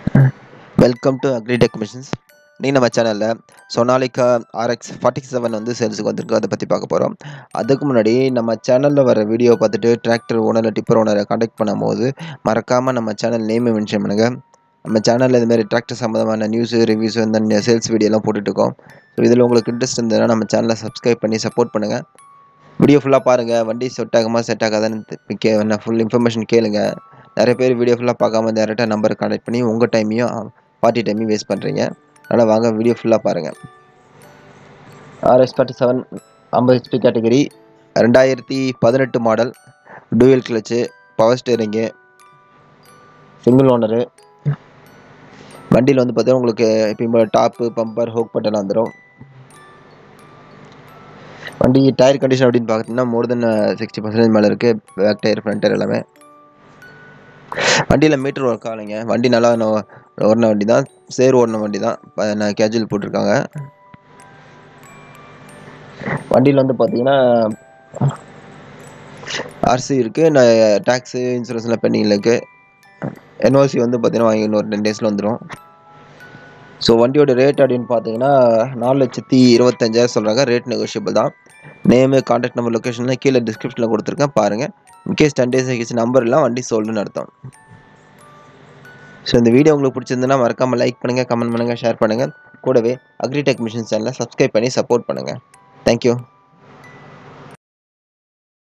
welcome to agritech machines நீ நம்ம சேனலில் சொனாலிகா ஆர்எக்ஸ் ஃபார்ட்டி செவன் வந்து சேல்ஸுக்கு வந்திருக்கு அதை பற்றி பார்க்க போகிறோம் அதுக்கு முன்னாடி நம்ம சேனலில் வர வீடியோ பார்த்துட்டு டிராக்டர் ஓனர் டிப்பர் ஓனரை காண்டாக்ட் பண்ணும்போது மறக்காமல் நம்ம சேனல் நேமை மென்ஷன் பண்ணுங்கள் நம்ம சேனலில் இதுமாரி டிராக்டர் சம்மந்தமான நியூஸு ரிவ்யூஸு இந்த சேல்ஸ் வீடியோலாம் போட்டுட்ருக்கோம் ஸோ இதில் உங்களுக்கு இன்ட்ரெஸ்ட் இருந்ததுன்னா நம்ம சேனலை சப்ஸ்கிரைப் பண்ணி சப்போர்ட் பண்ணுங்கள் வீடியோ ஃபுல்லாக பாருங்கள் வண்டி செட் ஆகுமா செட் ஆகாதான்னு கே ஃபுல் இன்ஃபர்மேஷன் கேளுங்க நிறைய பேர் வீடியோ ஃபுல்லாக பார்க்காம டேரெக்டாக நம்பரை கான்டாக்ட் பண்ணி உங்கள் டைமையும் பார்ட்டி டைமையும் வேஸ்ட் பண்ணுறீங்க அதனால் வாங்க வீடியோ ஃபுல்லாக பாருங்கள் ஆர்எஸ் ஃபார்ட்டி செவன் ஐம்பது ஹெச்பி கேட்டகரி ரெண்டாயிரத்தி பதினெட்டு model dual clutch power steering single owner வண்டியில் வந்து பார்த்தீங்கன்னா உங்களுக்கு எப்பயும் டாப்பு பம்பர் ஹோக் பட்டெல்லாம் வந்துடும் வண்டி டயர் கண்டிஷன் அப்படின்னு பார்த்தீங்கன்னா மோர் தென் சிக்ஸ்டி பர்சன்டேஜ் மேலே இருக்குது பேக் டயர் ஃப்ரண்ட் டயர் எல்லாமே வண்டியில் மீட்டர் ஒர்க் ஆகலைங்க வண்டி நல்லா ஓடின வண்டி தான் சேர் ஓடின வண்டி தான் நான் கேஜுவல் போட்டிருக்காங்க வண்டியில் வந்து பார்த்தீங்கன்னா ஆர்சி இருக்குது நான் டேக்ஸு இன்சூரன்ஸ்லாம் பெண்டிங்கில் இருக்குது என்ஓசி வந்து பார்த்தீங்கன்னா வாங்கி இன்னொரு டென் டேஸில் வந்துடும் ஸோ வண்டியோட ரேட் அப்படின்னு பார்த்தீங்கன்னா நாலு லட்சத்தி இருபத்தஞ்சாயிரம் சொல்கிறாங்க ரேட் நெகோஷியபிள் தான் நேமு கான்டாக்ட் நம்பர் லொக்கேஷன்லாம் கீழே டிஸ்கிரிப்ஷனில் கொடுத்துருக்கேன் பாருங்கள் இன்கேஸ் டென் டேஸ் ஆகிடுச்சு நம்பர் எல்லாம் வண்டி சோல்டுன்னு அர்த்தம் ஸோ இந்த வீடியோ உங்களுக்கு பிடிச்சிருந்துன்னா மறக்காமல் லைக் பண்ணுங்கள் கமெண்ட் பண்ணுங்கள் ஷேர் பண்ணுங்கள் கூடவே அக்ரிடெக் மிஷின் சேனலை சப்ஸ்கிரைப் பண்ணி சப்போர்ட் பண்ணுங்கள் தேங்க்யூ